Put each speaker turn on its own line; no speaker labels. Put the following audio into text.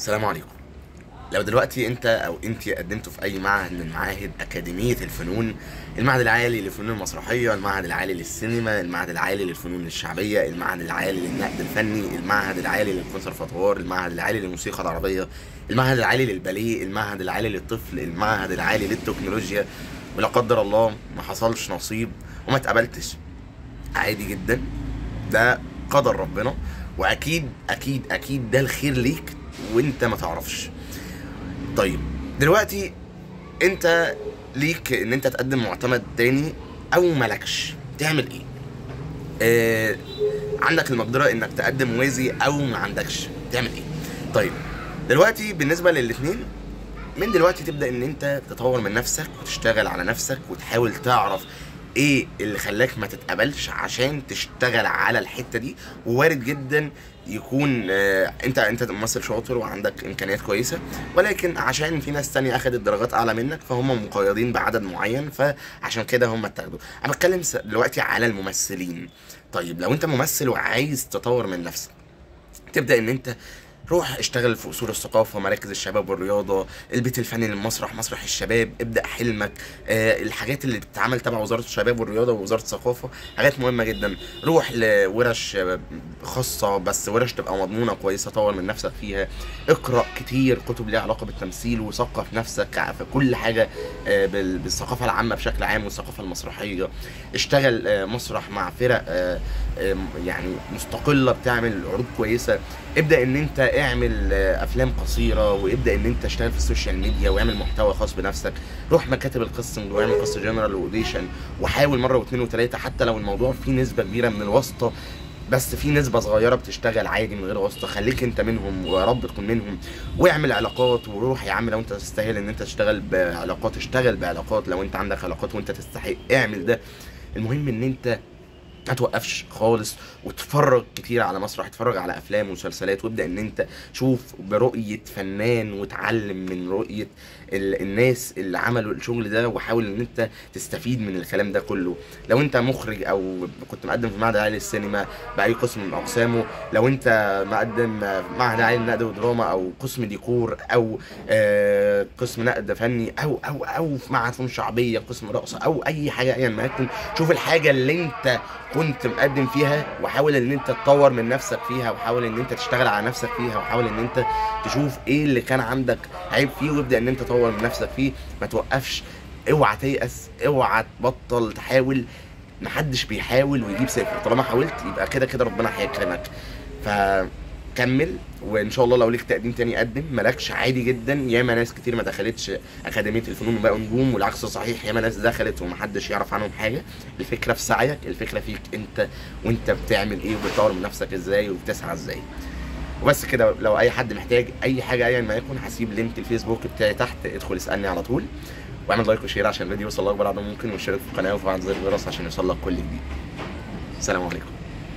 السلام عليكم لو دلوقتي انت او انت قدمتوا في اي معهد من معاهد اكاديميه الفنون المعهد العالي للفنون المسرحيه المعهد العالي للسينما المعهد العالي للفنون الشعبيه المعهد العالي للنقد الفني المعهد العالي للكونسرفاتوار المعهد العالي للموسيقى العربيه المعهد العالي للباليه المعهد العالي للطفل المعهد العالي للتكنولوجيا ولا قدر الله ما حصلش نصيب وما اتقبلتش عادي جدا ده قدر ربنا واكيد اكيد اكيد ده الخير ليك وانت ما تعرفش طيب دلوقتي انت ليك ان انت تقدم معتمد تاني او ملكش تعمل ايه آه عندك المقدره انك تقدم موازي او ما عندكش تعمل ايه طيب دلوقتي بالنسبه للاثنين من دلوقتي تبدا ان انت تطور من نفسك وتشتغل على نفسك وتحاول تعرف ايه اللي خلاك ما تتقبلش عشان تشتغل على الحته دي ووارد جدا يكون آه انت انت ممثل شاطر وعندك امكانيات كويسه ولكن عشان في ناس تانية اخدت درجات اعلى منك فهم مقيدين بعدد معين فعشان كده هم اتاخدوا انا بتكلم س- دلوقتي على الممثلين طيب لو انت ممثل وعايز تطور من نفسك تبدا ان انت روح اشتغل في اصول الثقافه مراكز الشباب والرياضه البيت الفني للمسرح مسرح الشباب ابدا حلمك آه الحاجات اللي بتتعمل تبع وزاره الشباب والرياضه ووزاره الثقافه حاجات مهمه جدا روح لورش آه، خاصه بس ورش تبقى مضمونه كويسه طور من نفسك فيها اقرا كتير كتب ليها علاقه بالتمثيل وثقف نفسك في كل حاجه آه، بال- بالثقافه العامه بشكل عام والثقافه المسرحيه اشتغل آه، مسرح مع فرق آه، آه، يعني مستقله بتعمل عروض كويسه ابدا ان انت اعمل آه، افلام قصيره وابدا ان انت اشتغل في السوشيال ميديا واعمل محتوى خاص بنفسك روح مكاتب القسم واعمل قصه جنرال واوديشن وحاول مره واثنين وثلاثه حتى لو الموضوع فيه نسبه كبيره من الواسطه بس في نسبة صغيرة بتشتغل عادي من غير واسطة خليك انت منهم ويا رب تكون منهم واعمل علاقات وروح يا عم لو انت تستاهل ان انت تشتغل بعلاقات اشتغل بعلاقات لو انت عندك علاقات وانت تستحق اعمل ده المهم ان انت ما توقفش خالص وتتفرج كتير على مسرح اتفرج على افلام ومسلسلات وابدا ان انت شوف برؤيه فنان وتعلم من رؤيه ال- الناس اللي عملوا الشغل ده وحاول ان انت تستفيد من الكلام ده كله لو انت مخرج او كنت مقدم في معهد عالي للسينما باي قسم من اقسامه لو انت مقدم في معهد عالي للنقد والدراما او قسم ديكور او آه، قسم نقد فني او او او في معهد فنون شعبيه قسم رقص او اي حاجه ايا ما يكن شوف الحاجه اللي انت كنت مقدم فيها وحاول ان انت تطور من نفسك فيها وحاول ان انت تشتغل على نفسك فيها وحاول ان انت تشوف ايه اللي كان عندك عيب فيه وابدا ان انت تطور من نفسك فيه ما توقفش اوعى تيأس اوعى تبطل تحاول محدش بيحاول ويجيب صفر طالما حاولت يبقى كده كده ربنا هيكرمك فكمل وان شاء الله لو ليك تقديم تاني قدم مالكش عادي جدا ياما ناس كتير ما دخلتش اكاديميه الفنون وبقوا نجوم والعكس صحيح ياما ناس دخلت ومحدش يعرف عنهم حاجه الفكره في سعيك الفكره فيك انت وانت بتعمل ايه وبتطور من نفسك ازاي وبتسعى ازاي وبس كده لو اي حد محتاج اي حاجه ايا ما يكن هسيب لينك الفيسبوك بتاعي تحت ادخل اسالني على طول واعمل لايك وشير عشان الفيديو يوصل لاكبر عدد ممكن واشترك في القناه وفعل زر الجرس عشان يوصل لك كل جديد السلام عليكم